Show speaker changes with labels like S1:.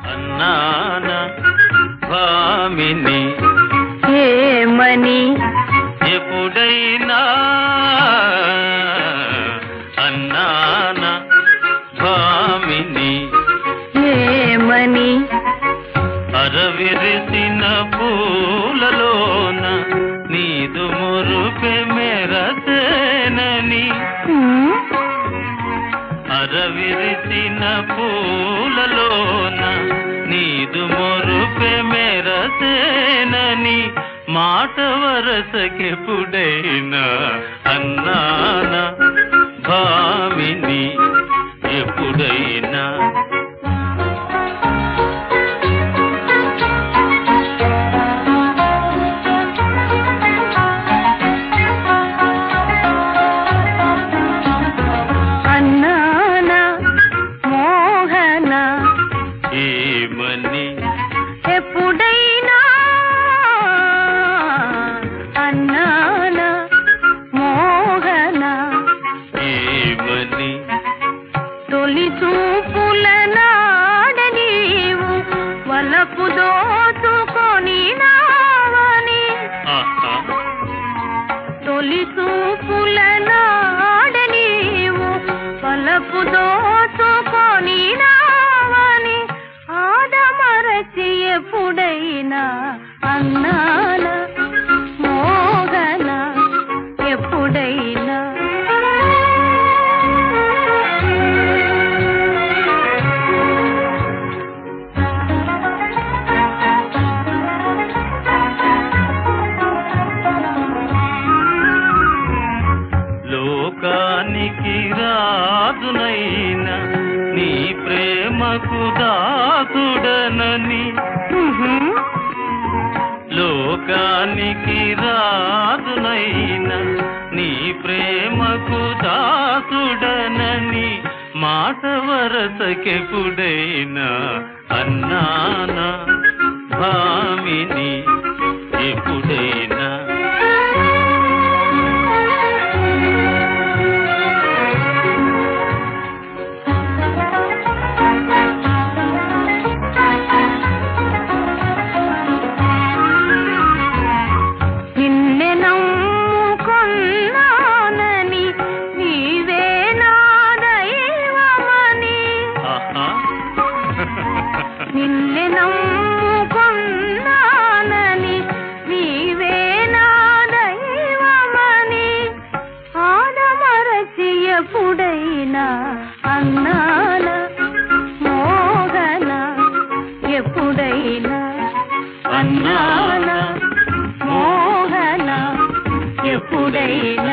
S1: అన్నాన భామిని
S2: ఏమని
S1: ఎప్పుడైనా అన్నాన భామిని
S2: ఏమని
S1: అరవిరిసిన పూలలోన నీదు మురుపె మెరసేనని
S2: హ్మ్?
S1: అరవిరిసిన పూలలోన నీదు మురుపె మెరసేనని మాట వరసకెప్పుడైనా అన్నాన భామిని ఎప్పుడైనా
S2: అన్నాన మోహన
S1: ఏమని
S2: ఎప్పుడైనా అన్నాన మోహన
S1: ఏమని
S2: తొలి చూపుల నాడ నీవు వలపు దోచుకొని నావని
S1: ఆహా
S2: తొలి చూపుల నాడ నీవు వలపు దోచుకొని నావని ఆడమరచి ఎప్పుడైనా అన్నాన మోగన ఎప్పుడైనా
S1: లోకానికి రాజునైన నీ ప్రేమకు దాసుడనని
S2: ఉహుం.
S1: లోకానికి రాజునైన నీ ప్రేమకు దాసుడనని మాట వరసకెప్పుడైనా అన్నాన భామిని ఎప్పుడైనా
S2: నిన్నె నమ్ముకొన్నానని నీవే నా దైవమని
S1: ఆహా
S2: నిన్నె నమ్ముకొన్నానని నీవే నా దైవమని ఆడమరచి ఎప్పుడైనా అన్నాన మోగన ఎప్పుడైనా అన్నాన మోహన ఎప్పుడైనా